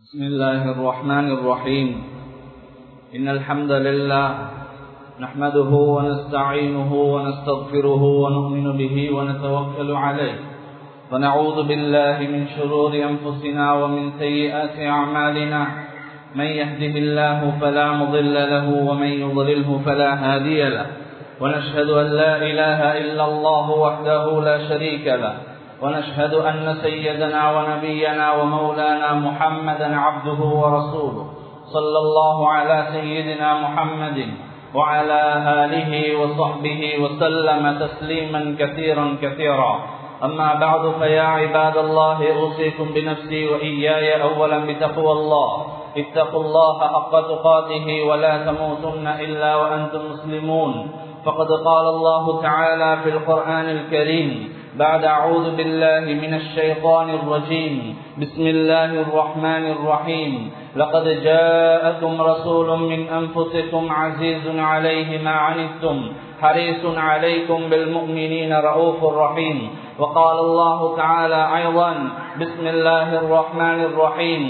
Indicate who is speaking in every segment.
Speaker 1: بسم الله الرحمن الرحيم إن الحمد لله نحمده ونستعينه ونستغفره ونؤمن به ونتوكل عليه ونعوذ بالله من شرور أنفسنا ومن سيئات أعمالنا من يهده الله فلا مضل له ومن يضلله فلا هادي له ونشهد أن لا إله إلا الله وحده لا شريك له ونشهد أن سيدنا ونبينا ومولانا محمدا عبده ورسوله صلى الله على سيدنا محمد وعلى آله وصحبه وسلم تسليما كثيرا كثيرا أما بعد فيا عباد الله أوصيكم بنفسي وإياي أولا بتقوى الله اتقوا الله حق تقاته ولا تموتن إلا وأنتم مسلمون فقد قال الله تعالى في القرآن الكريم بعد أعوذ بالله من الشيطان الرجيم بسم الله الرحمن الرحيم لقد جاءكم رسول من أنفسكم عزيز عليه ما عنتم حريص عليكم بالمؤمنين رؤوف رحيم وقال الله تعالى أيضا بسم الله الرحمن الرحيم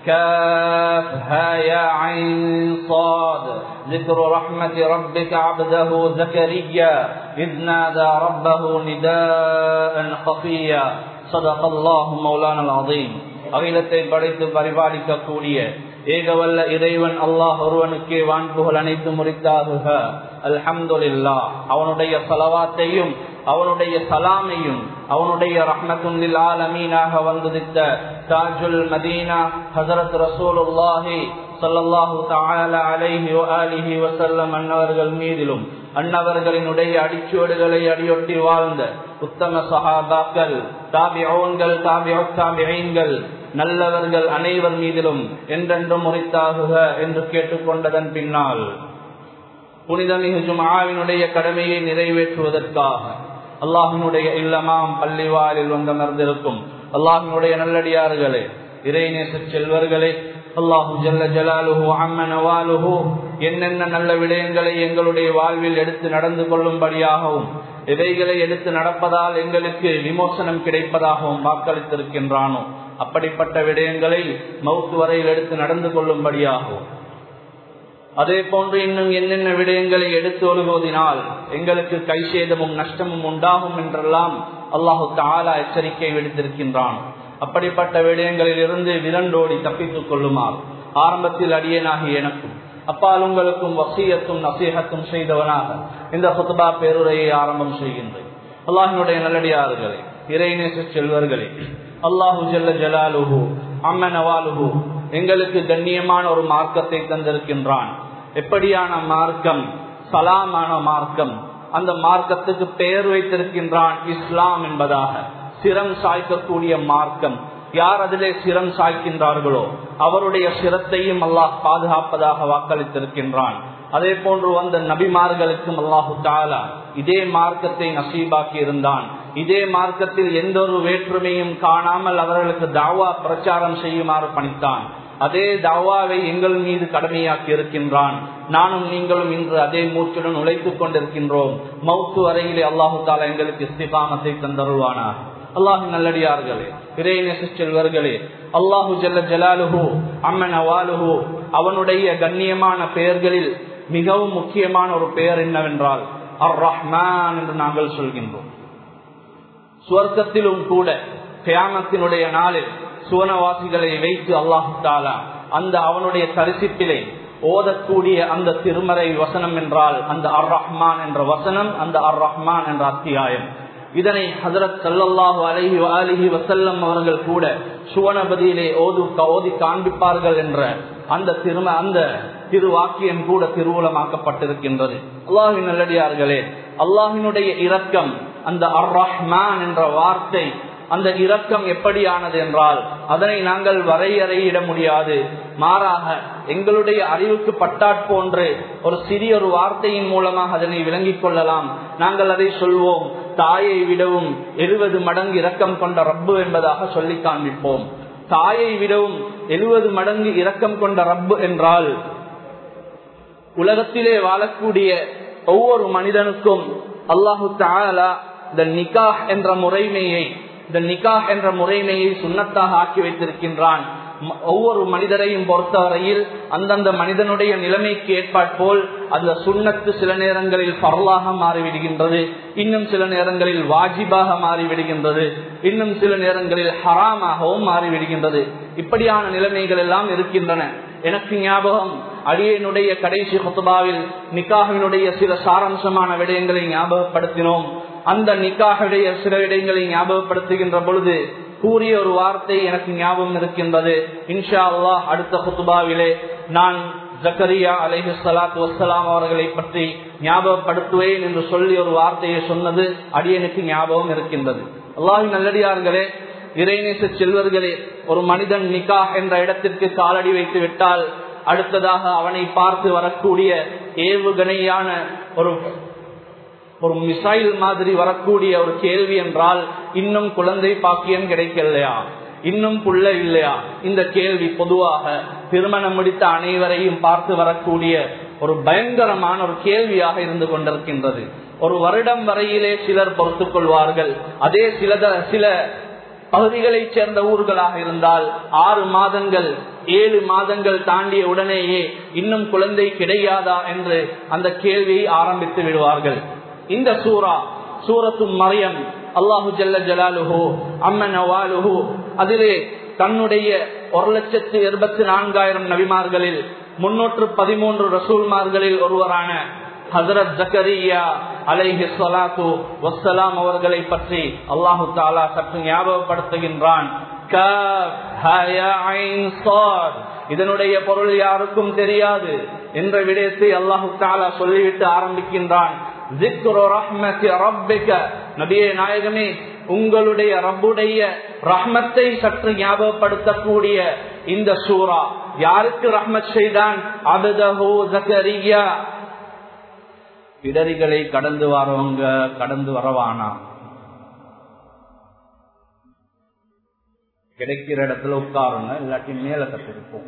Speaker 1: كافها يا عين صاد ذكر رحمة ربك عبده زكريا إذ نادى ربه نداء خفيا صدق الله مولانا العظيم அகிலத்தை படைத்து பரிபாலிக்கக்கூடிய ஏகவல்ல இறைவன் அல்லாஹ் ஒருவனுக்கே வான்புகள் அனைத்து முறித்தாகுக அல்ஹம்துல்லா அவனுடைய சலவாத்தையும் அவனுடைய சலாமையும் அவனுடைய ரஹ்மத்துல் ஆலமீனாக வந்துதித்த தாஜுல் மதீனா ஹசரத் ரசூலுல்லாஹி சல்லல்லாஹு தஆலா அலைஹி வஆலிஹி வஸல்லம் அன்னவர்கள் மீதிலும் அன்னவர்களினுடைய அடிச்சுவடுகளை அடியொட்டி வாழ்ந்த உத்தம சஹாபாக்கள் தாபிஊன்கள் தாபிஉத் தாபிஈன்கள் நல்லவர்கள் அனைவர் மீதிலும் என்றென்றும் முறித்தாகுக என்று கேட்டுக்கொண்டதன் பின்னால் புனிதமிகு ஜுமாவினுடைய கடமையை நிறைவேற்றுவதற்காக அல்லாஹினுடைய இல்லமாம் பள்ளிவாரில் வந்தமர்ந்திருக்கும் அல்லாஹினுடைய நல்லடியார்களே இறைநேச செல்வர்களே அல்லாஹு ஜல்ல ஜலாலுஹு அம்மனவாலுஹு என்னென்ன நல்ல விடயங்களை எங்களுடைய வாழ்வில் எடுத்து நடந்து கொள்ளும்படியாகவும் எவைகளை எடுத்து நடப்பதால் எங்களுக்கு விமோசனம் கிடைப்பதாகவும் வாக்களித்திருக்கின்றானோ அப்படிப்பட்ட விடயங்களை மவுத்து வரையில் எடுத்து நடந்து கொள்ளும்படியாகவும் அதே போன்று இன்னும் என்னென்ன விடயங்களை எடுத்து வருவதினால் எங்களுக்கு கைசேதமும் நஷ்டமும் உண்டாகும் என்றெல்லாம் அல்லாஹு தாலா எச்சரிக்கை விடுத்திருக்கின்றான் அப்படிப்பட்ட விடயங்களில் இருந்து விரண்டோடி தப்பித்துக் கொள்ளுமாறு ஆரம்பத்தில் அடியனாகி எனக்கும் அப்பால் உங்களுக்கும் வசியத்தும் நசீகத்தும் செய்தவனாக இந்த ஹுத்பா பேருரையை ஆரம்பம் செய்கின்றேன் அல்லாஹினுடைய நல்லடியார்களே இறைநேச செல்வர்களே அல்லாஹு ஜல்ல ஜலாலுஹு அம்மனவாலுஹு எங்களுக்கு கண்ணியமான ஒரு மார்க்கத்தை தந்திருக்கின்றான் எப்படியான மார்க்கம் சலாமான மார்க்கம் அந்த மார்க்கத்துக்கு பெயர் வைத்திருக்கின்றான் இஸ்லாம் என்பதாக சிரம் சாய்க்கக்கூடிய மார்க்கம் யார் அதிலே சிரம் சாய்க்கின்றார்களோ அவருடைய சிரத்தையும் அல்லாஹ் பாதுகாப்பதாக வாக்களித்திருக்கின்றான் அதே போன்று வந்த நபிமார்களுக்கும் அல்லாஹு தாலா இதே மார்க்கத்தை நசீபாக்கி இருந்தான் இதே மார்க்கத்தில் எந்த ஒரு வேற்றுமையும் காணாமல் அவர்களுக்கு தாவா பிரச்சாரம் செய்யுமாறு பணித்தான் அதே தாவாவை எங்கள் மீது கடமையாக்கி இருக்கின்றான் நானும் நீங்களும் இன்று அதே மூச்சுடன் உழைத்துக் கொண்டிருக்கின்றோம் மவுத்து வரையிலே அல்லாஹு தாலா எங்களுக்கு இஸ்திகாமத்தை தந்தருவானார் அல்லாஹு நல்லடியார்களே இறைநேச செல்வர்களே அல்லாஹு ஜல்ல ஜலாலுஹு அம்மன் அவாலுஹு அவனுடைய கண்ணியமான பெயர்களில் மிகவும் முக்கியமான ஒரு பெயர் என்னவென்றால் அர் ரஹ்மான் என்று நாங்கள் சொல்கின்றோம் சுவர்க்கத்திலும் கூட கியாமத்தினுடைய நாளில் சுவனவாசிகளை வைத்து அல்லாஹு தாலா அந்த அவனுடைய தரிசிப்பிலே ஓதக்கூடிய அந்த திருமறை வசனம் என்றால் அந்த அர் ரஹ்மான் என்ற வசனம் அந்த அர் ரஹ்மான் என்ற அத்தியாயம் இதனை ஹசரத் சல்லாஹு அலஹி அலிஹி வசல்லம் அவர்கள் கூட சுவனபதியிலே ஓது ஓதி காண்பிப்பார்கள் என்ற அந்த திரும அந்த திருவாக்கியம் கூட திருவுலமாக்கப்பட்டிருக்கின்றது அல்லாஹின் நல்லடியார்களே அல்லாஹினுடைய இரக்கம் அந்த அர் ரஹ்மான் என்ற வார்த்தை அந்த இரக்கம் எப்படியானது என்றால் அதனை நாங்கள் வரையறையிட முடியாது மாறாக எங்களுடைய அறிவுக்கு பட்டாற்போன்று ஒரு சிறிய ஒரு வார்த்தையின் மூலமாக அதனை விளங்கிக் கொள்ளலாம் நாங்கள் அதை சொல்வோம் தாயை விடவும் எழுபது மடங்கு இரக்கம் கொண்ட ரப்பு என்பதாக சொல்லி காண்பிப்போம் தாயை விடவும் எழுபது மடங்கு இரக்கம் கொண்ட ரப்பு என்றால் உலகத்திலே வாழக்கூடிய ஒவ்வொரு மனிதனுக்கும் அல்லாஹு தாலா இந்த நிகாஹ் என்ற முறைமையை இந்த நிகாஹ் என்ற முறைமையை சுண்ணத்தாக ஆக்கி வைத்திருக்கின்றான் ஒவ்வொரு மனிதரையும் பொறுத்தவரையில் அந்தந்த மனிதனுடைய நிலைமைக்கு ஏற்பாற்போல் அந்த சுண்ணத்து சில நேரங்களில் பரலாக மாறிவிடுகின்றது இன்னும் சில நேரங்களில் வாஜிபாக மாறிவிடுகின்றது இன்னும் சில நேரங்களில் ஹராமாகவும் மாறிவிடுகின்றது இப்படியான நிலைமைகள் எல்லாம் இருக்கின்றன எனக்கு ஞாபகம் அடியனுடைய கடைசி குத்துபாவில் நிக்காகவினுடைய சில சாராம்சமான விடயங்களை ஞாபகப்படுத்தினோம் அந்த நிக்காகுடைய சில விடயங்களை ஞாபகப்படுத்துகின்ற பொழுது கூறிய ஒரு வார்த்தை எனக்கு ஞாபகம் இருக்கின்றது இன்ஷா அல்லாஹ் அடுத்த குத்துபாவிலே நான் ஜக்கரியா அலைஹி சலாத்து வசலாம் அவர்களை பற்றி ஞாபகப்படுத்துவேன் என்று சொல்லி ஒரு வார்த்தையை சொன்னது அடியனுக்கு ஞாபகம் இருக்கின்றது அல்லாஹின் நல்லடியார்களே இறைநேச செல்வர்களே ஒரு மனிதன் நிக்கா என்ற இடத்திற்கு காலடி வைத்து விட்டால் அடுத்ததாக அவனை பார்த்து வரக்கூடிய ஏவுகணையான ஒரு ஒரு மிசைல் மாதிரி வரக்கூடிய ஒரு கேள்வி என்றால் இன்னும் குழந்தை பாக்கியம் கிடைக்கலையா இன்னும் புள்ள இல்லையா இந்த கேள்வி பொதுவாக திருமணம் முடித்த அனைவரையும் பார்த்து வரக்கூடிய ஒரு பயங்கரமான ஒரு கேள்வியாக இருந்து கொண்டிருக்கின்றது ஒரு வருடம் வரையிலே சிலர் பொறுத்துக் கொள்வார்கள் அதே சில சில பகுதிகளைச் சேர்ந்த ஊர்களாக இருந்தால் ஆறு மாதங்கள் ஏழு மாதங்கள் தாண்டிய உடனேயே இன்னும் குழந்தை கிடையாதா என்று அந்த கேள்வியை ஆரம்பித்து விடுவார்கள் இந்த சூரா சூரத்து மரியம் அல்லாஹு ஜல்ல ஜலாலுஹோ அம்மன் அவாலுஹோ அதிலே தன்னுடைய ஒரு லட்சத்து இருபத்தி நான்காயிரம் நபிமார்களில் முன்னூற்று பதிமூன்று ரசூல்மார்களில் ஒருவரான ஹசரத் ஜக்கரியா அலைஹி சலாத்து வசலாம் அவர்களை பற்றி அல்லாஹு தாலா சற்று ஞாபகப்படுத்துகின்றான் இதனுடைய பொருள் யாருக்கும் தெரியாது என்ற விடயத்தை அல்லாஹு தாலா சொல்லிவிட்டு ஆரம்பிக்கின்றான் நபியே நாயகமே உங்களுடைய ரப்புடைய ரஹ்மத்தை சற்று ஞாபகப்படுத்தக்கூடிய இந்த சூரா யாருக்கு ரஹ்மத் செய்தான் அபதஹோ ஜக்கரியா இடரிகளை கடந்து வரவங்க கடந்து வரவானா கிடைக்கிற இடத்துல உட்காருங்க இல்லாட்டி மேல கத்திருப்போம்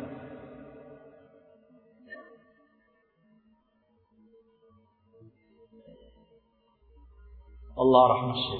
Speaker 1: அல்லா ரஹ்ம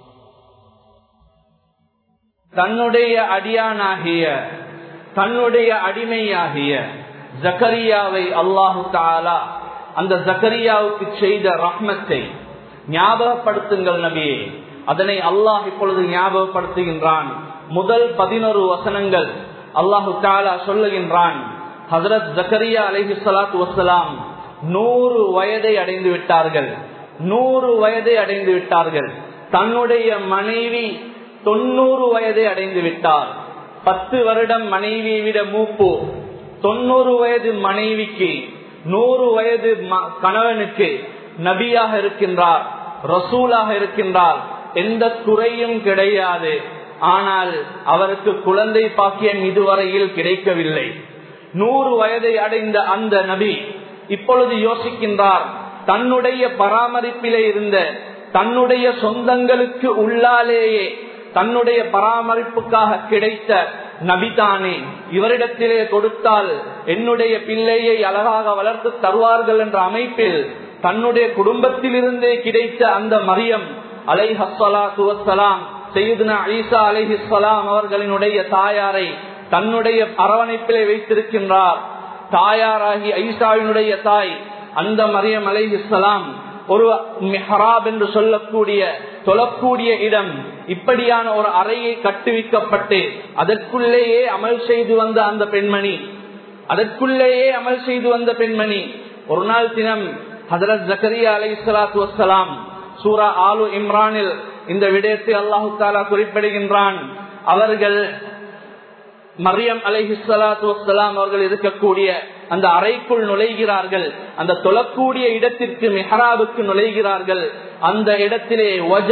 Speaker 1: தன்னுடைய அடியானாகிய தன்னுடைய அடிமையாகிய ஜக்கரியாவை அல்லாஹு தாலா அந்த ஜக்கரியாவுக்கு செய்த ரஹ்மத்தை ஞாபகப்படுத்துங்கள் நபியே அதனை அல்லாஹ் இப்பொழுது ஞாபகப்படுத்துகின்றான் முதல் பதினொரு வசனங்கள் அல்லாஹு தாலா சொல்லுகின்றான் ஹசரத் ஜக்கரியா அலஹி சலாத்து வசலாம் நூறு வயதை அடைந்து விட்டார்கள் நூறு வயதை அடைந்து விட்டார்கள் தன்னுடைய மனைவி தொண்ணூறு வயதை அடைந்து விட்டார் பத்து வருடம் மனைவியை விட மூப்பு தொண்ணூறு வயது மனைவிக்கு நூறு வயது கணவனுக்கு நபியாக இருக்கின்றார் ரசூலாக இருக்கின்றார் எந்த குறையும் கிடையாது ஆனால் அவருக்கு குழந்தை பாக்கியம் இதுவரையில் கிடைக்கவில்லை நூறு வயதை அடைந்த அந்த நபி இப்பொழுது யோசிக்கின்றார் தன்னுடைய பராமரிப்பிலே இருந்த தன்னுடைய சொந்தங்களுக்கு உள்ளாலேயே தன்னுடைய பராமரிப்புக்காக கிடைத்த நபிதானே இவரிடத்திலே கொடுத்தால் என்னுடைய பிள்ளையை அழகாக வளர்த்து தருவார்கள் என்ற அமைப்பில் தன்னுடைய குடும்பத்திலிருந்தே கிடைத்த அந்த மரியம் அலை ஹஸ்வலா துவசலாம் செய்யுதுனா அலிசா அலிஹிஸ்லாம் அவர்களினுடைய தாயாரை தன்னுடைய அரவணைப்பிலே வைத்திருக்கின்றார் தாயாராகி ஐசாவினுடைய தாய் அந்த மரியம் அலைஹிஸ்லாம் ஒரு மெஹராப் என்று சொல்லக்கூடிய தொழக்கூடிய இடம் இப்படியான ஒரு அறையை கட்டுவிக்கப்பட்டு அதற்குள்ளேயே அமல் செய்து வந்த அந்த பெண்மணி அதற்குள்ளேயே அமல் செய்து வந்த பெண்மணி ஒரு நாள் தினம் ஹதரத் ஜக்கரியா அலை சலாத்து வசலாம் சூரா ஆலு இம்ரானில் இந்த விடயத்தை அல்லாஹு தாலா குறிப்பிடுகின்றான் அவர்கள் மரியம் அலைஹி சலாத்து வசலாம் அவர்கள் இருக்கக்கூடிய அந்த அறைக்குள் நுழைகிறார்கள் அந்த தொழக்கூடிய இடத்திற்கு மெஹராவுக்கு நுழைகிறார்கள் அந்த இடத்திலே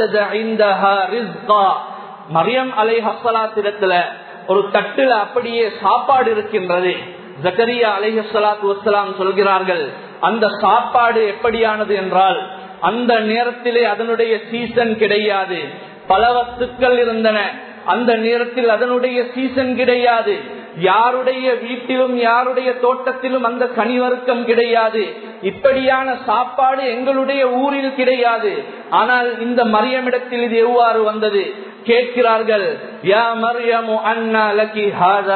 Speaker 1: மரியம் அலை ஹசலாத்திடத்துல ஒரு தட்டுல அப்படியே சாப்பாடு இருக்கின்றது ஜக்கரியா அலைஹலாத்து வசலாம் சொல்கிறார்கள் அந்த சாப்பாடு எப்படியானது என்றால் அந்த நேரத்திலே அதனுடைய சீசன் கிடையாது பல வஸ்துக்கள் இருந்தன அந்த நேரத்தில் அதனுடைய சீசன் கிடையாது யாருடைய வீட்டிலும் யாருடைய தோட்டத்திலும் அந்த கனிவர்க்கம் கிடையாது இப்படியான சாப்பாடு எங்களுடைய ஊரில் கிடையாது ஆனால் இந்த மரியமிடத்தில் இது எவ்வாறு வந்தது கேட்கிறார்கள் யா மரியமு அண்ணா லக்கி ஹாதா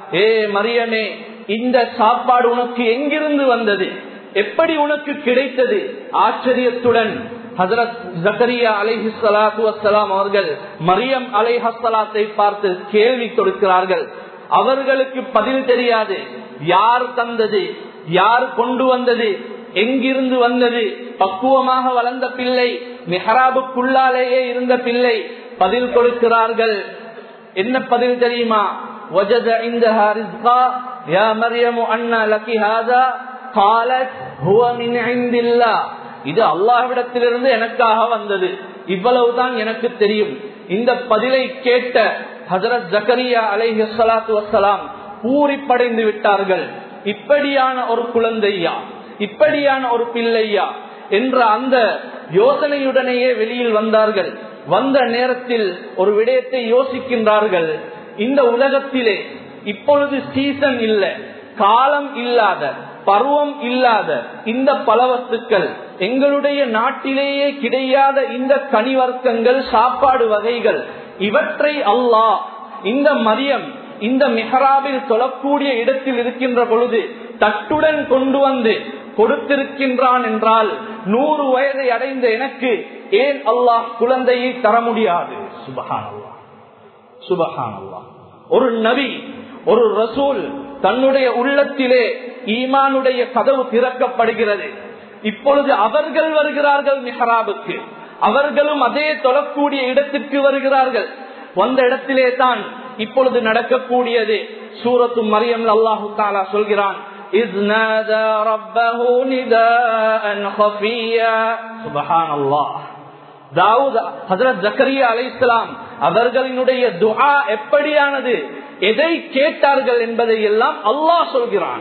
Speaker 1: ஏ மரியமே இந்த சாப்பாடு உனக்கு எங்கிருந்து வந்தது எப்படி உனக்கு கிடைத்தது ஆச்சரியத்துடன் ஹசரத் ஜக்கரியா அலைஹி சலாத்து வசலாம் அவர்கள் மரியம் அலைஹலாத்தை பார்த்து கேள்வி கொடுக்கிறார்கள் அவர்களுக்கு பதில் தெரியாது யார் தந்தது யார் கொண்டு வந்தது எங்கிருந்து வந்தது பக்குவமாக வளர்ந்த பிள்ளை மெஹராபுக்குள்ளாலேயே இருந்த பிள்ளை பதில் கொடுக்கிறார்கள் என்ன பதில் தெரியுமா وجد عندها رزقا يا مريم أن لك هذا قالت هو من عند الله இது அல்லாஹ்விடத்திலிருந்து எனக்காக வந்தது இவ்வளவுதான் எனக்கு தெரியும் இந்த பதிலை கேட்ட ஹசரத் ஜக்கரியா அலைஹி சலாத்து வசலாம் பூரிப்படைந்து விட்டார்கள் இப்படியான ஒரு குழந்தையா இப்படியான ஒரு பிள்ளையா என்ற அந்த யோசனையுடனேயே வெளியில் வந்தார்கள் வந்த நேரத்தில் ஒரு விடயத்தை யோசிக்கின்றார்கள் இந்த உலகத்திலே இப்பொழுது சீசன் இல்லை காலம் இல்லாத பருவம் இல்லாத இந்த பலவத்துக்கள் எங்களுடைய நாட்டிலேயே கிடையாத இந்த கனிவர்க்கங்கள் சாப்பாடு வகைகள் இவற்றை அல்லாஹ் இந்த மரியம் இந்த மெஹராபில் சொல்லக்கூடிய இடத்தில் இருக்கின்ற பொழுது தட்டுடன் கொண்டு வந்து கொடுத்திருக்கின்றான் என்றால் நூறு வயதை அடைந்த எனக்கு ஏன் அல்லாஹ் குழந்தையை தர முடியாது சுபஹான் அல்லாஹ் சுபஹான் அல்லாஹ் ஒரு நபி ஒரு ரசூல் தன்னுடைய உள்ளத்திலே ஈமானுடைய கதவு திறக்கப்படுகிறது இப்பொழுது அவர்கள் வருகிறார்கள் மெஹராபுக்கு அவர்களும் அதே தொழக்கூடிய இடத்திற்கு வருகிறார்கள் வந்த இடத்திலே தான் இப்பொழுது நடக்கக்கூடியது சூரத்து மரியம் அல்லாஹு தாலா சொல்கிறான் إذ نادى ربه نداء خفيا سبحان الله தாவூத் ஹசரத் ஜக்கரியா அலை இஸ்லாம் அவர்களினுடைய துஆ எப்படியானது எதை கேட்டார்கள் என்பதை எல்லாம் அல்லாஹ் சொல்கிறான்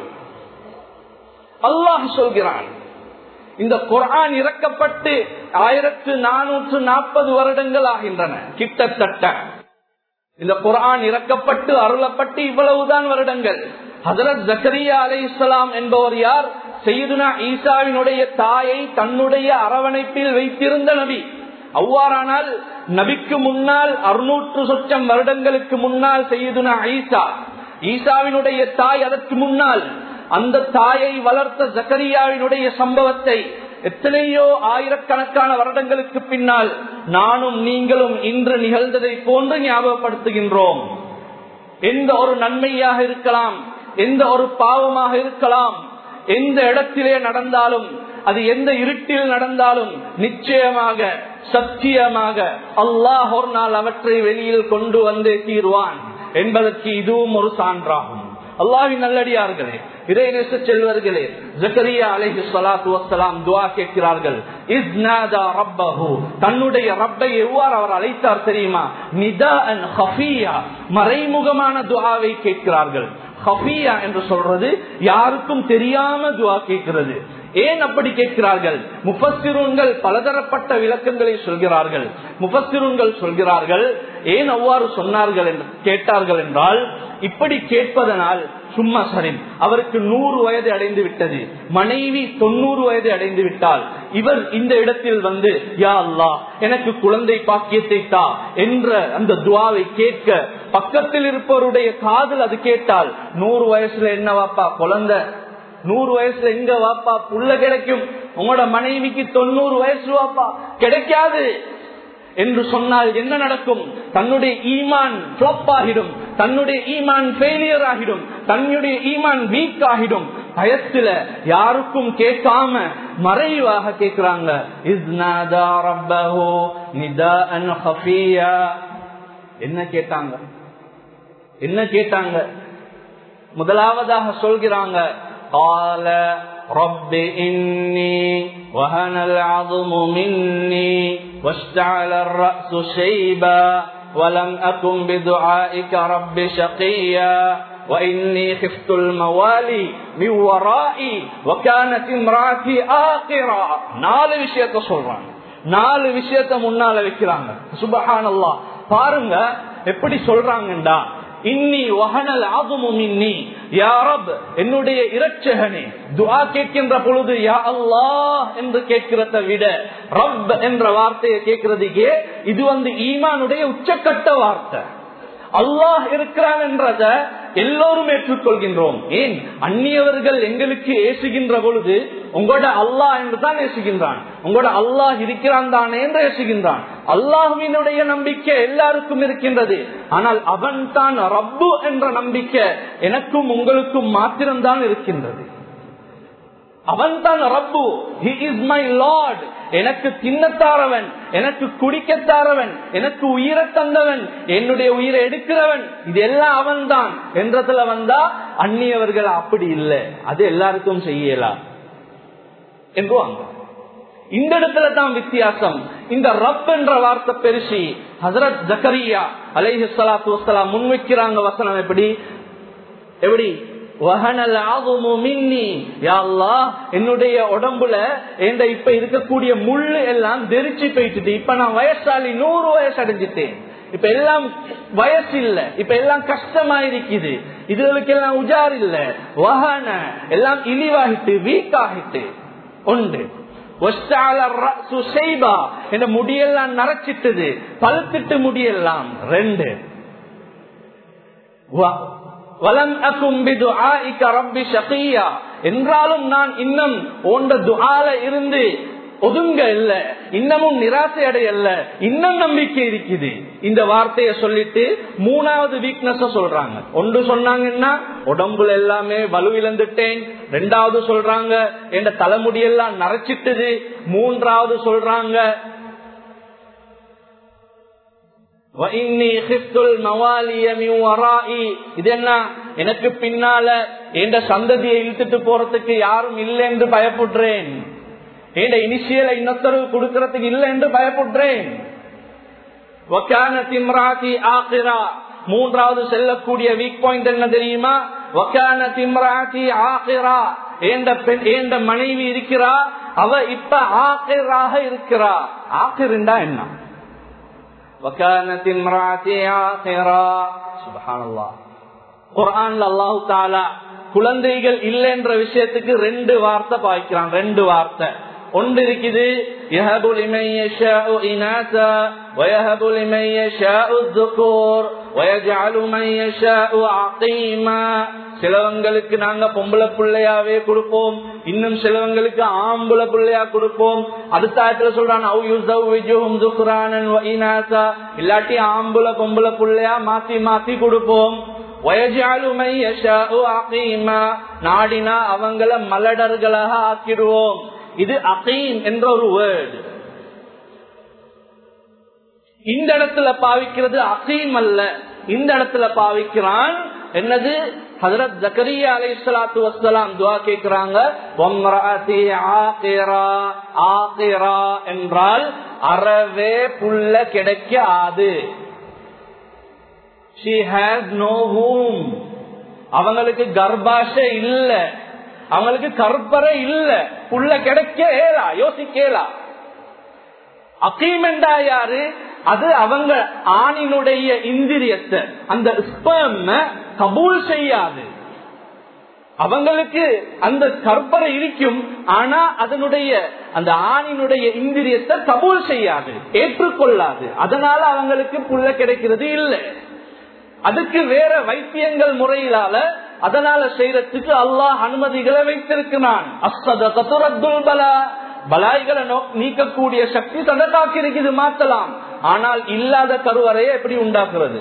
Speaker 1: அல்லாஹ் சொல்கிறான் இந்த குரான் இறக்கப்பட்டு ஆயிரத்து நானூற்று நாற்பது வருடங்கள் ஆகின்றன கிட்டத்தட்ட இந்த குரான் இறக்கப்பட்டு அருளப்பட்டு இவ்வளவுதான் வருடங்கள் ஹசரத் ஜக்கரியா அலை இஸ்லாம் என்பவர் யார் செய்துனா ஈசாவினுடைய தாயை தன்னுடைய அரவணைப்பில் வைத்திருந்த நபி அவ்வாறானால் நபிக்கு முன்னால் அறுநூற்று சொச்சம் வருடங்களுக்கு முன்னால் செய்துனா ஈசா ஈசாவினுடைய தாய் அதற்கு முன்னால் அந்த தாயை வளர்த்த ஜக்கரியாவினுடைய சம்பவத்தை எத்தனையோ ஆயிரக்கணக்கான வருடங்களுக்கு பின்னால் நானும் நீங்களும் இன்று நிகழ்ந்ததை போன்று ஞாபகப்படுத்துகின்றோம் எந்த ஒரு நன்மையாக இருக்கலாம் எந்த ஒரு பாவமாக இருக்கலாம் எந்த இடத்திலே நடந்தாலும் அது எந்த இருட்டில் நடந்தாலும் நிச்சயமாக சத்தியமாக அல்லாஹ் ஒரு நாள் அவற்றை வெளியில் கொண்டு வந்தே தீர்வான் என்பதற்கு இதுவும் ஒரு சான்றாகும் அல்லாவின் நல்லடியார்களே இறைநேச செல்வர்களே ஜக்கரியா அலைஹி ஸலாத்து வஸ்ஸலாம் துஆ கேட்கிறார்கள் இஸ்நாதா ரப்பஹு தன்னுடைய ரப்பை எவ்வாறு அவர் அழைத்தார் தெரியுமா நிதாஅன் ஹஃபியா மறைமுகமான துஆவை கேட்கிறார்கள் ஹஃபியா என்று சொல்றது யாருக்கும் தெரியாம துஆ கேட்கிறது ஏன் அப்படி கேட்கிறார்கள் முஃபஸ்திருன்கள் பலதரப்பட்ட விளக்கங்களை சொல்கிறார்கள் முஃபஸ்திருன்கள் சொல்கிறார்கள் ஏன் அவ்வாறு சொன்னார்கள் என்று கேட்டார்கள் என்றால் இப்படி கேட்பதனால் சும்மா சரி அவருக்கு நூறு வயது அடைந்து விட்டது மனைவி தொண்ணூறு வயது அடைந்து விட்டால் இவர் இந்த இடத்தில் வந்து யா அல்லா எனக்கு குழந்தை பாக்கியத்தை தா என்ற அந்த துவாவை கேட்க பக்கத்தில் இருப்பவருடைய காதல் அது கேட்டால் நூறு வயசுல என்னவாப்பா குழந்தை நூறு வயசுல எங்க வாப்பா புள்ள கிடைக்கும் உங்களோட மனைவிக்கு தொண்ணூறு வயசு வாப்பா கிடைக்காது என்று சொன்னால் என்ன நடக்கும் தன்னுடைய ஈமான் பிளாப் ஆகிடும் தன்னுடைய ஈமான் ஃபெயிலியர் ஆகிடும் தன்னுடைய ஈமான் வீக் ஆகிடும் பயத்துல யாருக்கும் கேட்காம மறைவாக கேட்கிறாங்க என்ன கேட்டாங்க என்ன கேட்டாங்க முதலாவதாக சொல்கிறாங்க قال رب إني وهن العظم مني واشتعل الرأس شيبا ولم أكن بدعائك رب شقيا وإني خفت الموالي من ورائي وكانت امرأتي آقرا நாலு விஷயத்த சொல்றாங்க நாலு விஷயத்த முன்னால வைக்கிறாங்க சுபஹான் அல்லாஹ் பாருங்க எப்படி சொல்றாங்கண்டா இன்னி வகனல் ஆகுமும் இன்னி யாரப் என்னுடைய இரட்சகனே துஆ கேட்கின்ற பொழுது யா அல்லாஹ் என்று கேட்கிறத விட ரப் என்ற வார்த்தையை கேட்கிறதுக்கே இது வந்து ஈமானுடைய உச்சக்கட்ட வார்த்தை அல்லாஹ் இருக்கிறான் என்றத எல்லோரும் ஏற்றுக்கொள்கின்றோம் ஏன் அந்நியவர்கள் எங்களுக்கு ஏசுகின்ற பொழுது உங்களோட அல்லாஹ் என்று தான் ஏசுகின்றான் உங்களோட அல்லாஹ் இருக்கிறான் தானே என்று ஏசுகின்றான் அல்லாஹுவினுடைய நம்பிக்கை எல்லாருக்கும் இருக்கின்றது ஆனால் அவன் தான் ரப்பு என்ற நம்பிக்கை எனக்கும் உங்களுக்கும் மாத்திரம்தான் இருக்கின்றது அவன் தான் ரப்பு ஹி இஸ் மை லார்ட் எனக்கு தின்னத்தாரவன் எனக்கு குடிக்கத்தாரவன் எனக்கு உயிரை தந்தவன் என்னுடைய உயிரை எடுக்கிறவன் இது எல்லாம் அவன் தான் என்றதுல வந்தா அந்நியவர்கள் அப்படி இல்லை அது எல்லாருக்கும் செய்யலாம் என்புவாங்க இந்த இடத்துல தான் வித்தியாசம் இந்த ரப் என்ற வார்த்தை பெருசி ஹசரத் ஜக்கரியா அலைஹி சலாத்து வசலாம் முன்வைக்கிறாங்க வசனம் எப்படி எப்படி என்னுடைய உடம்புல இப்ப இருக்கக்கூடிய முள்ளு எல்லாம் தெரிச்சு போயிட்டு இப்ப நான் வயசாளி நூறு வயசு அடைஞ்சிட்டேன் இப்ப எல்லாம் வயசு இல்ல இப்ப எல்லாம் கஷ்டமா இருக்குது இதுகளுக்கு எல்லாம் உஜார் இல்ல வகன எல்லாம் இழிவாகிட்டு வீக் ஆகிட்டு உண்டு என்ன முடியெல்லாம் நரைச்சிட்டது பழுத்திட்டு முடியெல்லாம் ரெண்டு என்றாலும் நான் இன்னும் ஓண்ட துஆல இருந்து ஒதுங்க இல்ல இன்னமும் நிராசை அடையல்ல இன்னும் நம்பிக்கை இருக்குது இந்த வார்த்தைய சொல்லிட்டு மூணாவது வீக்னஸ் சொல்றாங்க ஒன்று சொன்னாங்கன்னா உடம்புல எல்லாமே வலு இழந்துட்டேன் ரெண்டாவது சொல்றாங்க என் தலைமுடியெல்லாம் நரைச்சிட்டுது மூன்றாவது சொல்றாங்க இது என்ன எனக்கு பின்னால எந்த சந்ததியை இழுத்துட்டு போறதுக்கு யாரும் இல்லை என்று பயப்படுறேன் என் இனிஷியல இன்னொத்தரவு கொடுக்கறதுக்கு இல்லை என்று பயப்படுறேன் மூன்றாவது செல்லக்கூடிய வீக் பாயிண்ட் என்ன தெரியுமா ஏண்ட மனைவி இருக்கிறா அவ இப்ப ஆக்கிராக இருக்கிறா ஆக்கிருண்டா என்ன وكانت امرأتي عاقرا سبحان الله குர்ஆன்ல அல்லாஹ் தஆலா குழந்தைகள் இல்லை என்ற விஷயத்துக்கு ரெண்டு வார்த்தை பாய்க்கிறான் ரெண்டு வார்த்தை ஒன்று இருக்குது يهب لمن يشاء إناثا ويهب لمن يشاء الذكور ويجعل من يشاء عقيما சிலவங்களுக்கு நாங்க பொம்பளை பிள்ளையாவே கொடுப்போம் இன்னும் சிலவங்களுக்கு ஆம்புல பிள்ளையா கொடுப்போம் அடுத்த ஆயத்துல சொல்றான் இல்லாட்டி ஆம்புல பொம்பளை பிள்ளையா மாத்தி மாத்தி கொடுப்போம் நாடினா அவங்கள மலடர்களாக ஆக்கிடுவோம் இது அகீம் என்ற ஒரு வேர்டு இந்த இடத்துல பாவிக்கிறது அகீம் அல்ல இந்த இடத்துல பாவிக்கிறான் என்னது ஹசரத் ஜக்கரியா அலை சலாத்து வசலாம் துவா கேட்கிறாங்க என்றால் அறவே புல்ல கிடைக்காது she has no womb அவங்களுக்கு கர்ப்பாஷ இல்ல அவங்களுக்கு கற்பரை இல்ல புள்ள கிடைக்க ஏலா யோசிக்கலா அகீமெண்டா யாரு அது அவங்க ஆணினுடைய இந்திரியத்தை அந்த ஸ்பெர்ம் கபூல் செய்யாது அவங்களுக்கு அந்த கற்பரை இருக்கும் ஆனா அதனுடைய அந்த ஆணினுடைய இந்திரியத்தை கபூல் செய்யாது ஏற்றுக்கொள்ளாது அதனால அவங்களுக்கு புள்ள கிடைக்கிறது இல்லை அதுக்கு வேற வைத்தியங்கள் முறையிலால அதனால செய்யறதுக்கு அல்லாஹ் அனுமதிகளை வைத்திருக்கிறான் அஸ்தத கத்துரத்துல் பலா பலாய்களை நீக்கக்கூடிய சக்தி சதக்காக்கு இருக்குது மாத்தலாம் ஆனால் இல்லாத கருவறையை எப்படி உண்டாக்குறது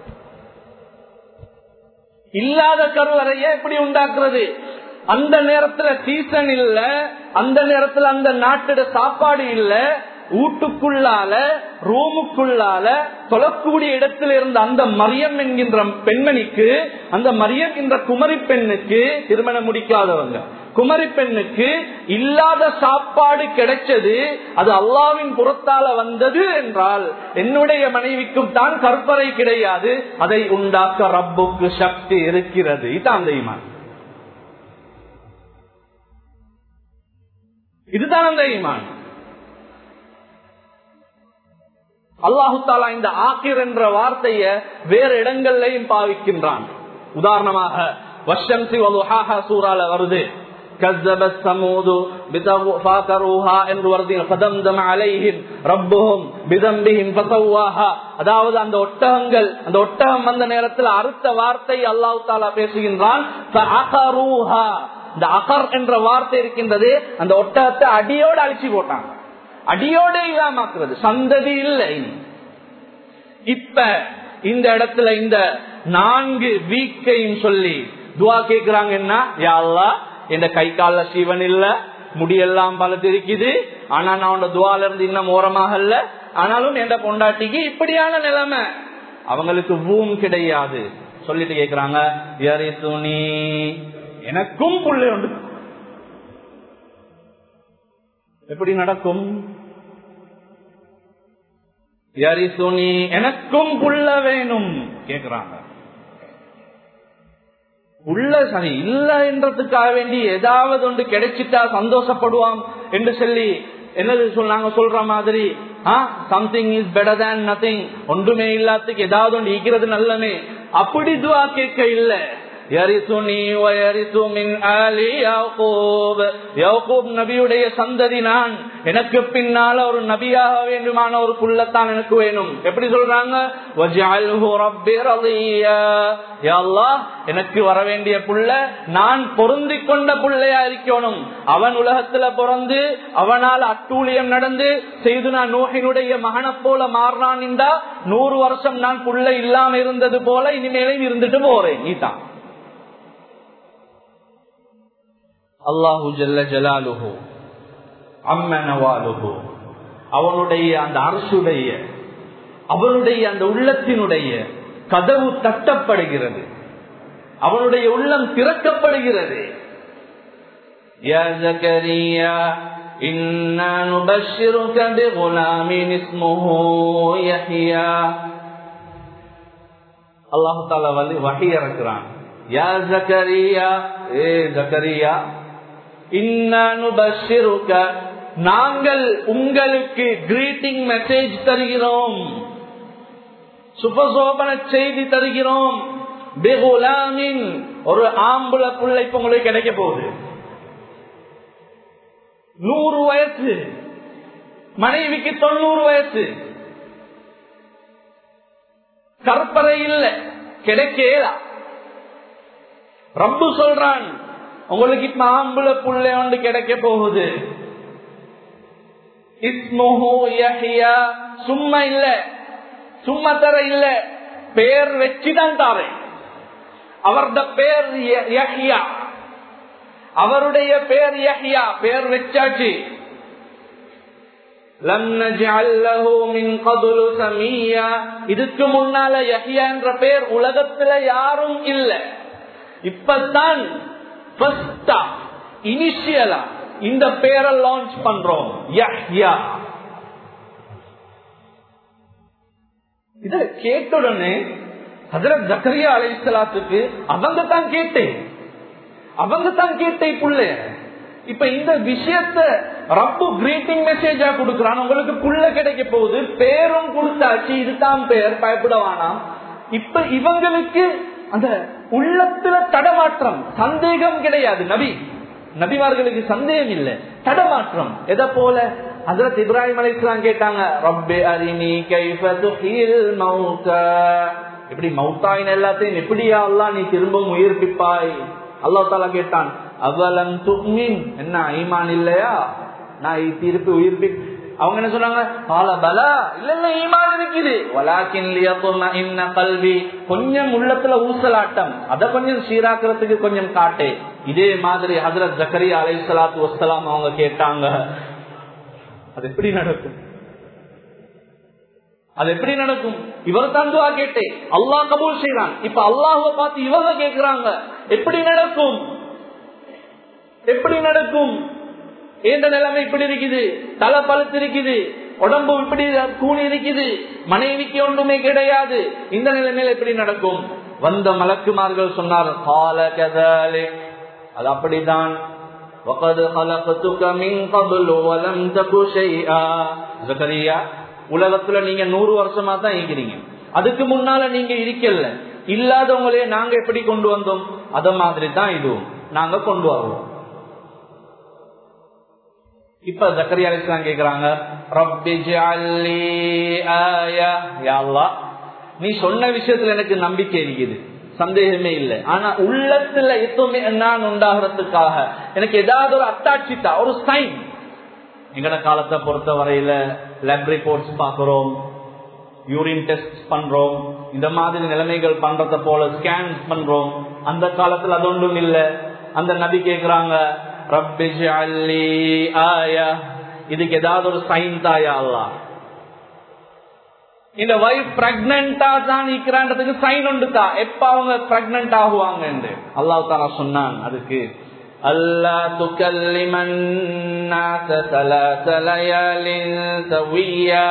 Speaker 1: இல்லாத கருவறையை எப்படி உண்டாக்குறது அந்த நேரத்துல சீசன் இல்ல அந்த நேரத்துல அந்த நாட்டோட சாப்பாடு இல்ல வீட்டுக்குள்ளால ரூமுக்குள்ளால தொழக்கூடிய இடத்துல இருந்த அந்த மரியம் என்கின்ற பெண்மணிக்கு அந்த மரியம் என்ற குமரி பெண்ணுக்கு திருமணம் முடிக்காதவங்க குமரி பெண்ணுக்கு இல்லாத சாப்பாடு கிடைச்சது அது அல்லாவின் புறத்தால வந்தது என்றால் என்னுடைய மனைவிக்கும் தான் கற்பனை கிடையாது அதை உண்டாக்க ரப்புக்கு சக்தி இருக்கிறது இதான் தெய்மான் இதுதான் அந்த ஈமான் அல்லாஹு தாலா இந்த ஆக்கிர் என்ற வார்த்தைய வேற இடங்கள்லையும் பாவிக்கின்றான் உதாரணமாக வஷம்சி சூறால வருது كذبت ثمود فاكروها என்று வருது فدمدم عليهم ربهم بذنبهم فسواها அதாவது அந்த ஒட்டகங்கள் அந்த ஒட்டகம் வந்த நேரத்தில் அறுத்த வார்த்தை அல்லாஹ் தாலா பேசுகின்றான் فعقروها இந்த அகர் என்ற வார்த்தை இருக்கின்றது அந்த ஒட்டகத்தை அடியோடு அழிச்சு போட்டாங்க அடியோட இல்லாமக்குறது சந்ததி இல்லை இப்ப இந்த இடத்துல இந்த நான்கு வீக்கையும் சொல்லி துவா கேக்குறாங்க என்ன யாழ்லா இந்த கை கால சீவன் இல்ல முடியெல்லாம் பலத்து இருக்குது ஆனா நான் உன்னோட துவால இருந்து இன்னும் ஓரமாக இல்ல ஆனாலும் எந்த பொண்டாட்டிக்கு இப்படியான நிலைமை அவங்களுக்கு பூம் கிடையாது சொல்லிட்டு கேக்குறாங்க எரி துணி எனக்கும் புள்ளை உண்டு எப்படி நடக்கும் எரி துணி எனக்கும் புள்ள வேணும் கேக்குறாங்க உள்ள சரி இல்ல என்றதுக்காக வேண்டி ஏதாவது ஒன்று கிடைச்சிட்டா சந்தோஷப்படுவான் என்று சொல்லி என்னது சொன்னாங்க சொல்ற மாதிரி something is better than nothing ஒன்றுமே இல்லாததுக்கு ஏதாவது ஒன்று ஈக்கிறது நல்லமே அப்படி துவா கேட்க இல்லை நபியுடைய சந்ததி நான் எனக்கு பின்னால ஒரு நபியாக வேண்டுமான ஒரு புள்ளத்தான் எனக்கு வேணும் எப்படி சொல்றாங்க எனக்கு வர வேண்டிய புள்ள நான் பொருந்தி கொண்ட புள்ளையா இருக்கணும் அவன் உலகத்துல பிறந்து அவனால் அட்டூழியம் நடந்து செய்து நான் நோகினுடைய மகனை போல மாறினான் என்றா நூறு வருஷம் நான் புள்ள இல்லாம இருந்தது போல இனிமேலும் இருந்துட்டு போறேன் நீதான் அல்லாஹு ஜல்ல ஜலாலுஹு அம்மனவாலுஹு அவனுடைய அந்த அரசுடைய அவனுடைய அந்த உள்ளத்தினுடைய கதவு தட்டப்படுகிறது அவனுடைய உள்ளம் திறக்கப்படுகிறது إنا نبشرك بغلام اسمه يحيى அல்லாஹு தாலா வந்து வகை இறக்குறான் யா ஜக்கரியா ஏ ஜக்கரியா நாங்கள் உங்களுக்கு கிரீட்டிங் மெசேஜ் தருகிறோம் சுபசோபன செய்தி தருகிறோம் ஒரு ஆம்புல புள்ளை இப்ப உங்களுக்கு கிடைக்க போகுது நூறு வயசு மனைவிக்கு தொண்ணூறு வயசு கற்பனை இல்லை கிடைக்கலா ரப்பு சொல்றான் உங்களுக்கு இப்ப ஆம்புல புள்ளை ஒன்று கிடைக்க போகுது சும்மா இல்ல சும்மா தர இல்ல பேர் வச்சுதான் தாரேன் அவரது பேர் யஹ்யா அவருடைய பேர் யஹ்யா பேர் வச்சாச்சு இதுக்கு முன்னால யஹ்யா என்ற பேர் உலகத்துல யாரும் இல்லை இப்பதான் இனிஷியலா இந்த பேரை லான்ச் பண்றோம் இத கேட்டுடனே ஹசரத் ஜக்கரியா அலைசலாத்துக்கு அவங்க தான் கேட்டேன் அவங்க தான் கேட்டேன் புள்ள இப்ப இந்த விஷயத்த ரப்பு கிரீட்டிங் மெசேஜா கொடுக்கறான் உங்களுக்கு புள்ள கிடைக்க போகுது பேரும் கொடுத்தாச்சு இதுதான் பேர் பயப்பட வேணாம் இப்ப இவங்களுக்கு அந்த உள்ளத்துல தடமாற்றம் சந்தேகம் கிடையாது நபி நபிமார்களுக்கு சந்தேகம் இல்லை தடமாற்றம் எதை போல ஹசரத் இப்ராஹிம் அலிஸ்லாம் கேட்டாங்க ரப்பே அரினி மௌத்தா இப்படி மௌத்தாயின் எல்லாத்தையும் எப்படியா அல்லா நீ திரும்பவும் உயிர்ப்பிப்பாய் அல்லா தாலா கேட்டான் அவலம் துக்மின் என்ன ஈமான் இல்லையா நான் திருப்பி உயிர்ப்பி அவங்க என்ன சொன்னாங்க பால பலா இல்ல இல்ல ஈமான் இருக்குது வலாக்கின் இன்ன கல்வி கொஞ்சம் உள்ளத்துல ஊசலாட்டம் அத கொஞ்சம் சீராக்கிறதுக்கு கொஞ்சம் காட்டே இதே மாதிரி ஹசரத் ஜக்கரி அலை சலாத்து வசலாம் அவங்க கேட்டாங்க அது எப்படி நடக்கும் அது எப்படி நடக்கும் இவர் தான் துவா கேட்டேன் அல்லாஹ் கபூல் செய்யறான் இப்ப அல்லாஹுவ பார்த்து இவங்க கேட்கிறாங்க எப்படி நடக்கும் எப்படி நடக்கும் எந்த நிலைமை இப்படி இருக்குது தலை பழுத்து இருக்குது உடம்பு இப்படி கூணி இருக்குது மனைவிக்கு ஒன்றுமே கிடையாது இந்த நிலைமையில எப்படி நடக்கும் வந்த மலக்குமார்கள் சொன்னார் கால கதாலே அது அப்படிதான் உலகத்துல நீங்க நூறு வருஷமா தான் இருக்கிறீங்க அதுக்கு முன்னால நீங்க இருக்கல இல்லாதவங்களே நாங்க எப்படி கொண்டு வந்தோம் அத மாதிரி தான் இதுவும் நாங்க கொண்டு வருவோம் இப்ப ஜக்கரியா அலிஸ்லாம் கேக்குறாங்க ரப்பி ஜஅல்லி ஆயா யா அல்லாஹ் நீ சொன்ன விஷயத்துல எனக்கு நம்பிக்கை இருக்குது சந்தேகமே இல்லை ஆனா உள்ளத்துல எப்பவுமே நான் உண்டாகிறதுக்காக எனக்கு ஏதாவது ஒரு அத்தாட்சித்தா ஒரு சைன் எங்கட காலத்தை பொறுத்த வரையில லேப் ரிப்போர்ட்ஸ் பாக்குறோம் யூரின் டெஸ்ட் பண்றோம் இந்த மாதிரி நிலைமைகள் பண்றத போல ஸ்கேன் பண்றோம் அந்த காலத்துல அது ஒன்றும் இல்ல அந்த நபி கேக்குறாங்க ரப்பி ஜஅல்லி ஆயா இதுக்கு ஏதாவது ஒரு சைன் தாயா அல்லாஹ் இந்த வைஃப் பிரெக்னண்டா தான் நிக்கிறான்றதுக்கு சைன் உண்டு தான் எப்ப அவங்க பிரெக்னன்ட் ஆகுவாங்க என்று அல்லாஹ் தாலா சொன்னான் அதுக்கு அல்லா துக்கல்லிமன்னா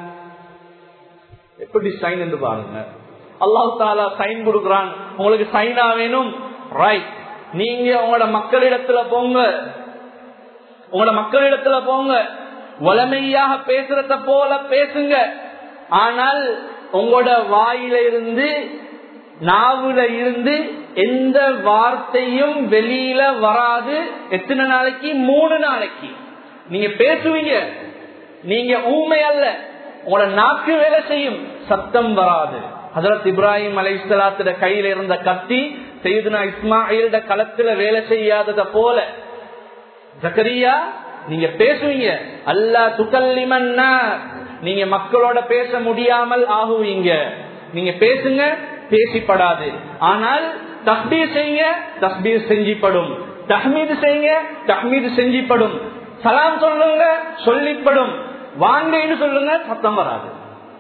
Speaker 1: எப்படி சைன் என்று பாருங்க அல்லாஹ் தாலா சைன் கொடுக்கிறான் உங்களுக்கு சைனா வேணும் ரைட் நீங்க உங்களோட மக்களிடத்துல போங்க உங்களோட மக்களிடத்துல போங்க வளமையாக பேசுறத போல பேசுங்க ஆனால் உங்களோட வாயில இருந்து நாவுல இருந்து எந்த வார்த்தையும் வெளியில வராது எத்தனை நாளைக்கு மூணு நாளைக்கு நீங்க பேசுவீங்க நீங்க ஊமை அல்ல உங்களோட நாக்கு வேலை செய்யும் சத்தம் வராது ஹசரத் இப்ராஹிம் அலைசலாத்திட கையில இருந்த கத்தி செய்துனா இஸ்மாயில்ட களத்துல வேலை செய்யாதத போல ஜக்கரியா நீங்க பேசுவீங்க அல்லா துக்கல்லிமன்னா நீங்க மக்களோட பேச முடியாமல் ஆகுவீங்க நீங்க பேசுங்க பேசிப்படாது ஆனால் தஸ்பீர் செய்யுங்க தஸ்பீர் செஞ்சிப்படும் தஹ்மீது செய்யுங்க தஹ்மீது செஞ்சிப்படும் சலாம் சொல்லுங்க சொல்லிப்படும் வாங்கன்னு சொல்லுங்க சத்தம் வராது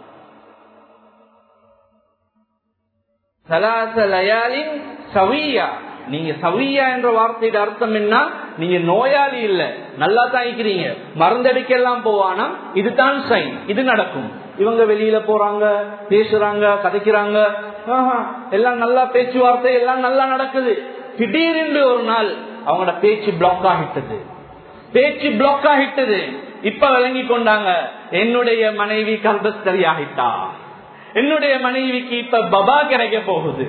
Speaker 1: சவியா நீங்க சவியா என்ற வார்த்தையோட அர்த்தம் என்ன நீங்க நோயாளி இல்ல நல்லா தான் இருக்கிறீங்க மருந்தடிக்க எல்லாம் போவானா இதுதான் சைன் இது நடக்கும் இவங்க வெளியில போறாங்க பேசுறாங்க கதைக்கிறாங்க எல்லாம் நல்லா பேச்சுவார்த்தை எல்லாம் நல்லா நடக்குது திடீரென்று ஒரு நாள் அவங்களோட பேச்சு பிளாக் ஆகிட்டது பேச்சு பிளாக் ஆகிட்டது இப்ப விளங்கி கொண்டாங்க என்னுடைய மனைவி கர்ப்பஸ்தரி ஆகிட்டா என்னுடைய மனைவிக்கு இப்ப பபா கிடைக்க போகுது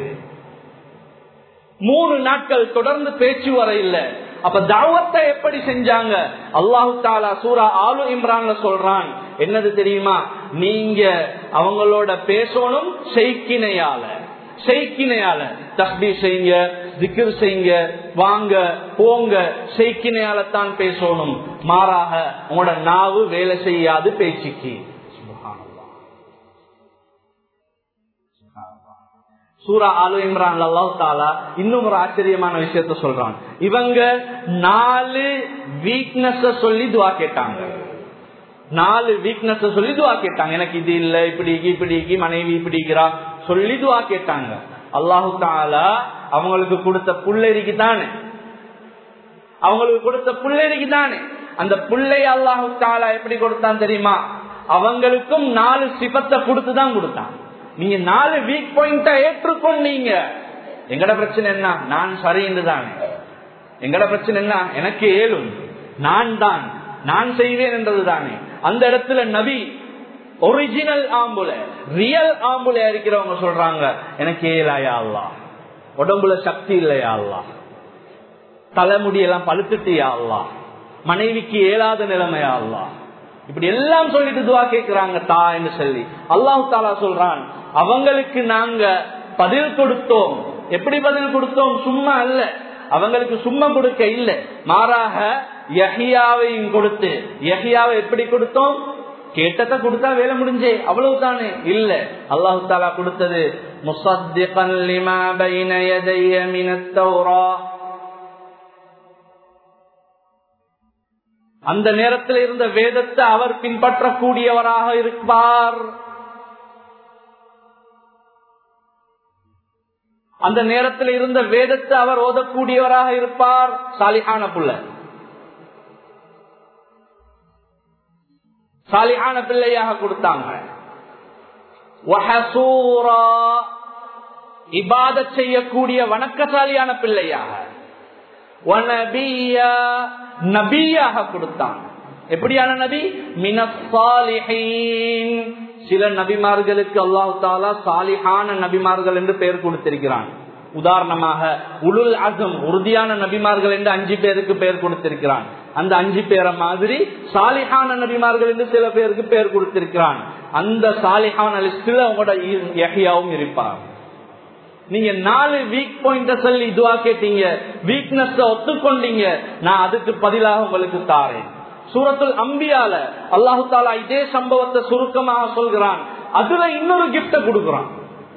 Speaker 1: மூணு நாட்கள் தொடர்ந்து பேச்சு வர இல்ல அப்ப தாவத்தை எப்படி செஞ்சாங்க அல்லாஹு தாலா சூரா ஆலு இம்ரான்ல சொல்றான் என்னது தெரியுமா நீங்க அவங்களோட பேசணும் செய்கினையால செய்கினையால தஸ்பி செய்யுங்க திக்ர் செய்யுங்க வாங்க போங்க செய்கினையால தான் பேசணும் மாறாக உங்களோட நாவு வேலை செய்யாது பேச்சுக்கு சூரா ஆலு இம்ரான் அல்லாஹ் தாலா இன்னும் ஒரு ஆச்சரியமான விஷயத்த சொல்றான் இவங்க நாலு வீக்னஸ் சொல்லி துவா கேட்டாங்க நாலு வீக்னஸ் சொல்லி துவா கேட்டாங்க எனக்கு இது இல்ல இப்படி இப்படி மனைவி இப்படிக்கிறா சொல்லி துவா கேட்டாங்க அல்லாஹு தாலா அவங்களுக்கு கொடுத்த புள்ளரிக்கு தானே அவங்களுக்கு கொடுத்த புள்ளரிக்கு தானே அந்த புள்ளை அல்லாஹு தாலா எப்படி கொடுத்தான் தெரியுமா அவங்களுக்கும் நாலு சிபத்தை கொடுத்துதான் கொடுத்தான் நீங்க நாலு வீக் பாயிண்ட ஏற்றுக்கொண்டீங்க எங்கட பிரச்சனை என்ன நான் சரின்னு தானே எங்கட பிரச்சனை என்ன எனக்கு ஏழும் நான் தான் நான் செய்வேன் என்றது தானே அந்த இடத்துல நபி ஒரிஜினல் ஆம்புல ரியல் ஆம்புல இருக்கிறவங்க சொல்றாங்க எனக்கு ஏலாயா அல்லா உடம்புல சக்தி இல்லையா அல்லா தலைமுடியெல்லாம் பழுத்துட்டியா அல்லா மனைவிக்கு ஏலாத நிலைமையா அல்லா இப்படி எல்லாம் சொல்லிட்டு துவா கேட்கிறாங்க தா என்று சொல்லி அல்லாஹு தாலா சொல்றான் அவங்களுக்கு நாங்க பதில் கொடுத்தோம் எப்படி பதில் கொடுத்தோம் சும்மா அல்ல அவங்களுக்கு சும்மா கொடுக்க இல்லை மாறாக யஹியாவையும் கொடுத்து யஹியாவை எப்படி கொடுத்தோம் கேட்டத கொடுத்தா வேலை முடிஞ்சே அவ்வளவு தானே இல்ல அல்லாஹு தாலா கொடுத்தது முசத்திகன் லிமா பைன யதைய மினத் தௌரா அந்த நேரத்தில் இருந்த வேதத்தை அவர் பின்பற்றக்கூடியவராக இருப்பார் அந்த நேரத்தில் இருந்த வேதத்தை அவர் ஓதக்கூடியவராக இருப்பார் சாலிஹான புள்ள சாலிஹான பிள்ளையாக கொடுத்தாங்க இபாத செய்யக்கூடிய வணக்கசாலியான பிள்ளையாக நபியாக கொடுத்தான் எப்படியான நபி மினசாலிஹீன் சில நபிமார்களுக்கு அல்லாஹு தாலா சாலிஹான நபிமார்கள் என்று பெயர் கொடுத்திருக்கிறான் உதாரணமாக உலுல் அசம் உறுதியான நபிமார்கள் என்று அஞ்சு பேருக்கு பெயர் கொடுத்திருக்கிறான் அந்த அஞ்சு பேரை மாதிரி சாலிஹான நபிமார்கள் என்று சில பேருக்கு பெயர் கொடுத்திருக்கிறான் அந்த சாலிஹான லிஸ்டில் உங்களோட யஹியாவும் இருப்பார் நீங்க நாலு வீக் பாயிண்ட சொல்லி இதுவா கேட்டீங்க வீக்னஸ் ஒத்துக்கொண்டீங்க நான் அதுக்கு பதிலாக உங்களுக்கு தாரேன் சூரத்துல் அம்பியால அல்லாஹு தாலா இதே சம்பவத்தை சுருக்கமாக சொல்கிறான் அதுல இன்னொரு கிப்ட கொடுக்கிறான்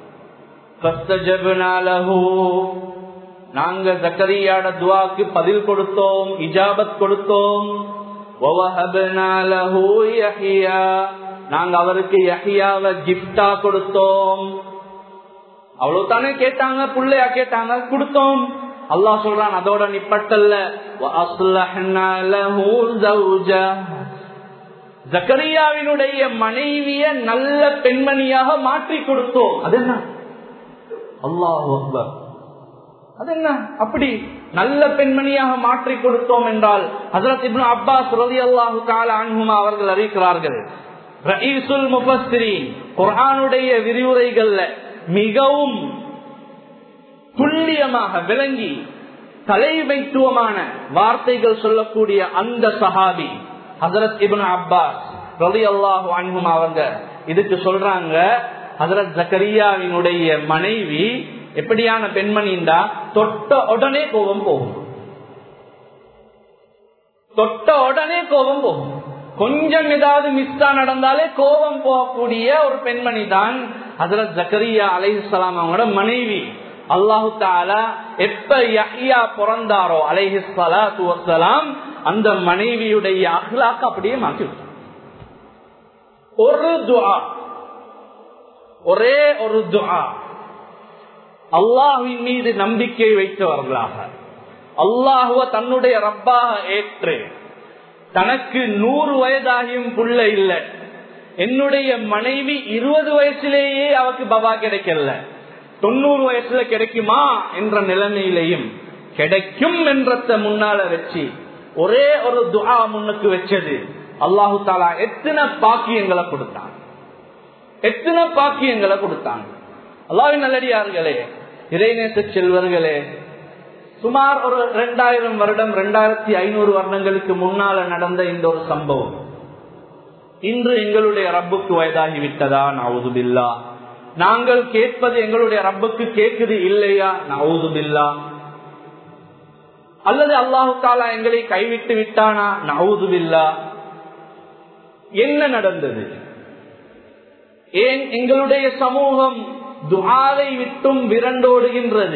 Speaker 1: நாங்க ஜக்கரியாட துவாக்கு பதில் கொடுத்தோம் இஜாபத் கொடுத்தோம் நாங்க அவருக்கு யஹியாவை கிப்டா கொடுத்தோம் அவ்வளவு தானே கேட்டாங்க பிள்ளையா கேட்டாங்க கொடுத்தோம் அல்லாஹ் சொல்றான் அதோட நிப்பட்டல்ல ஜக்கரியாவினுடைய மனைவிய நல்ல பெண்மணியாக மாற்றி கொடுத்தோம் அது என்ன அல்லாஹ் அக்பர் அது என்ன அப்படி நல்ல பெண்மணியாக மாற்றி கொடுத்தோம் என்றால் ஹசரத் இப்னு அப்பாஸ் ரதி அல்லாஹு கால அன்ஹுமா அவர்கள் அறிவிக்கிறார்கள் ரயீசுல் முபஸ்திரீன் குர்ஆனுடைய விரிவுரைகள்ல மிகவும் துல்லியமாக விளங்கி தலைமைத்துவமான வார்த்தைகள் சொல்லக்கூடிய அந்த சஹாபி ஹசரத் இபுன் அப்பாஸ் ரவி அல்லாஹு அன்ஹும் அவங்க இதுக்கு சொல்றாங்க ஹசரத் ஜக்கரியாவினுடைய மனைவி எப்படியான பெண்மணிண்டா தொட்ட உடனே கோபம் போகும் தொட்ட உடனே கோபம் போகும் கொஞ்சம் ஏதாவது மிஸ்டா நடந்தாலே கோபம் போகக்கூடிய ஒரு பெண்மணி தான் ஹசரத் ஜக்கரியா அலைஹிஸ்லாம் அவங்களோட மனைவி அல்லாஹு தாலா எப்ப யஹ்யா பிறந்தாரோ அலைஹி சலாத்து வசலாம் அந்த மனைவியுடைய அஹ்லாக்கு அப்படியே மாற்றி ஒரு துஆ ஒரே ஒரு துஆ அல்லாஹுவின் மீது நம்பிக்கை வைத்தவர்களாக அல்லாஹுவ தன்னுடைய ரப்பாக ஏற்று தனக்கு நூறு வயதாகியும் புள்ள இல்லை என்னுடைய மனைவி இருபது வயசுலேயே அவக்கு பபா கிடைக்கல தொண்ணூறு வயசுல கிடைக்குமா என்ற நிலைமையிலையும் கிடைக்கும் என்றத முன்னால வச்சு ஒரே ஒரு துஆ முன்னுக்கு வச்சது அல்லாஹு தாலா எத்தனை பாக்கியங்களை கொடுத்தான் எத்தனை பாக்கியங்களை கொடுத்தான் அல்லாவின் நல்லடியார்களே இறைநேச செல்வர்களே சுமார் ஒரு இரண்டாயிரம் வருடம் இரண்டாயிரத்தி ஐநூறு வருடங்களுக்கு முன்னால நடந்த இந்த ஒரு சம்பவம் இன்று எங்களுடைய ரப்புக்கு வயதாகி விட்டதா நவுதுபில்லா நாங்கள் கேட்பது எங்களுடைய ரப்புக்கு கேட்குது இல்லையா நவுதுபில்லா அல்லது அல்லாஹு தாலா எங்களை கைவிட்டு விட்டானா நவுதுபில்லா என்ன நடந்தது ஏன் எங்களுடைய சமூகம் துஆவை விட்டும் விரண்டோடுகின்றது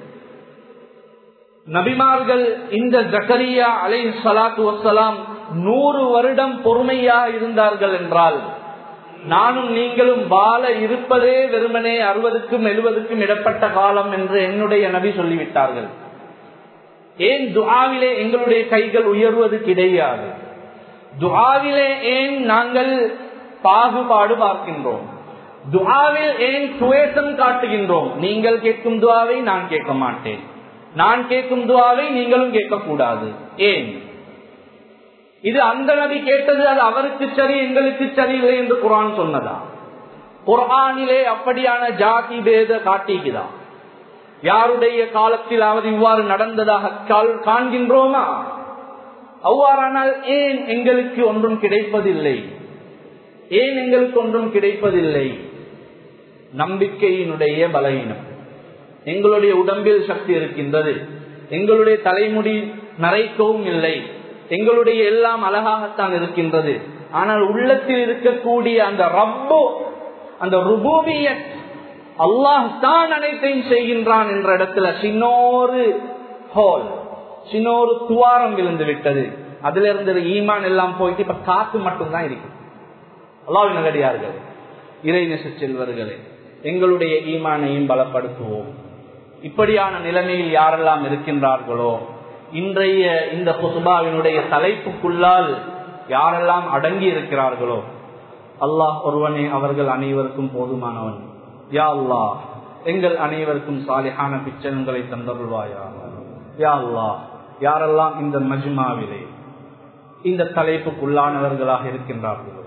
Speaker 1: நபிமார்கள் இந்த ஜக்கரியா அலை சலாத்து வசலாம் நூறு வருடம் பொறுமையாக இருந்தார்கள் என்றால் நானும் நீங்களும் வாழ இருப்பதே வெறுமனே அறுபதுக்கும் எழுபதுக்கும் இடப்பட்ட காலம் என்று என்னுடைய நபி சொல்லிவிட்டார்கள் ஏன் துஆவிலே எங்களுடைய கைகள் உயர்வது கிடையாது துஆவிலே ஏன் நாங்கள் பாகுபாடு பார்க்கின்றோம் துஆவில் ஏன் சுவேசம் காட்டுகின்றோம் நீங்கள் கேட்கும் துவாவை நான் கேட்க மாட்டேன் நான் கேட்கும் துவாவை நீங்களும் கேட்கக்கூடாது ஏன் இது அந்த நபி கேட்டது அது அவருக்கு சரி எங்களுக்கு சரியில்லை என்று குரான் சொன்னதா குரானிலே அப்படியான ஜாதி பேத காட்டிக்குதா யாருடைய காலத்திலாவது இவ்வாறு நடந்ததாக காண்கின்றோமா அவ்வாறானால் ஏன் எங்களுக்கு ஒன்றும் கிடைப்பதில்லை ஏன் எங்களுக்கு ஒன்றும் கிடைப்பதில்லை நம்பிக்கையினுடைய பலவீனம் எங்களுடைய உடம்பில் சக்தி இருக்கின்றது எங்களுடைய தலைமுடி நரைக்கவும் இல்லை எங்களுடைய எல்லாம் அழகாகத்தான் இருக்கின்றது ஆனால் உள்ளத்தில் இருக்கக்கூடிய அந்த ரப்பு அந்த ருபூபிய அல்லாஹ் தான் அனைத்தையும் செய்கின்றான் என்ற இடத்துல சின்னோரு ஹோல் சின்னோரு துவாரம் விழுந்து விட்டது அதுல இருந்து ஈமான் எல்லாம் போயிட்டு இப்ப காத்து மட்டும்தான் இருக்கு அல்லாவின் நல்லடியார்கள் இறைநெச செல்வர்களே எங்களுடைய ஈமானையும் பலப்படுத்துவோம் இப்படியான நிலைமையில் யாரெல்லாம் இருக்கின்றார்களோ இன்றைய இந்த குசுபாவினுடைய தலைப்புக்குள்ளால் யாரெல்லாம் அடங்கி இருக்கிறார்களோ அல்லாஹ் ஒருவனே அவர்கள் அனைவருக்கும் போதுமானவன் யா அல்லாஹ் எங்கள் அனைவருக்கும் சாலிஹான பிச்சனங்களை தந்தருள்வாயா யா அல்லாஹ் யாரெல்லாம் இந்த மஜ்மாவிலே இந்த தலைப்புக்குள்ளானவர்களாக இருக்கின்றார்களோ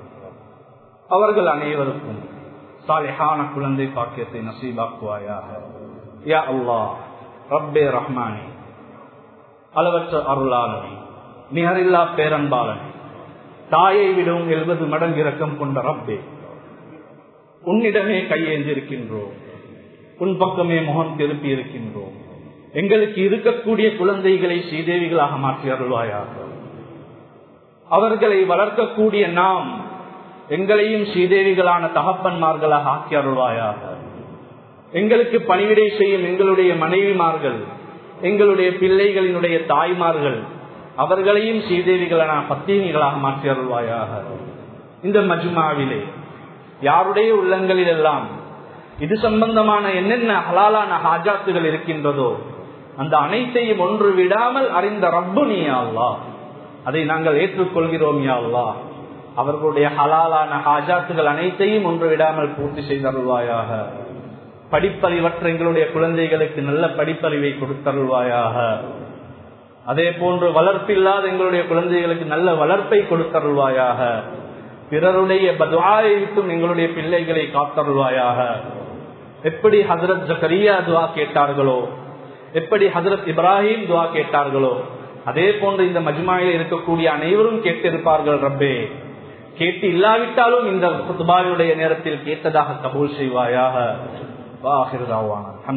Speaker 1: அவர்கள் அனைவருக்கும் சாலிஹான குழந்தை பாக்கியத்தை நசீபாக்குவாயாக யா அல்லா ரப்பே ரஹ்மானே அளவற்ற அருளாளனே நிகரில்லா பேரன்பாளனே தாயை விடவும் எழுபது மடங்கு இரக்கம் கொண்ட ரப்பே உன்னிடமே கையேந்திருக்கின்றோம் உன் பக்கமே முகம் திருப்பி இருக்கின்றோம் எங்களுக்கு இருக்கக்கூடிய குழந்தைகளை ஸ்ரீதேவிகளாக மாற்றி அருள்வாயாக அவர்களை வளர்க்கக்கூடிய நாம் எங்களையும் ஸ்ரீதேவிகளான தகப்பன்மார்களாக ஆக்கி அருள்வாயாக எங்களுக்கு பணிவிடை செய்யும் எங்களுடைய மனைவிமார்கள் எங்களுடைய பிள்ளைகளினுடைய தாய்மார்கள் அவர்களையும் ஸ்ரீதேவிகளான பத்தினிகளாக மாற்றி அருள்வாயாக இந்த மஜ்மாவிலே யாருடைய உள்ளங்களில் எல்லாம் இது சம்பந்தமான என்னென்ன ஹலாலான ஹாஜாத்துகள் இருக்கின்றதோ அந்த அனைத்தையும் ஒன்று விடாமல் அறிந்த ரப்பு நீ அல்லா அதை நாங்கள் ஏற்றுக்கொள்கிறோம் யா அல்லா அவர்களுடைய ஹலாலான ஹாஜாத்துகள் அனைத்தையும் ஒன்று விடாமல் பூர்த்தி செய்தருள்வாயாக படிப்பறிவற்ற எங்களுடைய குழந்தைகளுக்கு நல்ல படிப்பறிவை கொடுத்தருள்வாயாக அதே போன்று வளர்ப்பில்லாத எங்களுடைய குழந்தைகளுக்கு நல்ல வளர்ப்பை கொடுத்தருள்வாயாக பிறருடைய பதுவாயை விட்டும் எங்களுடைய பிள்ளைகளை காத்தருள்வாயாக எப்படி ஹசரத் ஜக்கரியா துவா கேட்டார்களோ எப்படி ஹசரத் இப்ராஹிம் துவா கேட்டார்களோ அதே போன்று இந்த மஜ்மாயில் இருக்கக்கூடிய அனைவரும் கேட்டிருப்பார்கள் ரப்பே கேட்டு இல்லாவிட்டாலும் இந்த குத்துபாவினுடைய நேரத்தில் கேட்டதாக கபூல் செய்வாயாக வாஹிருதாவான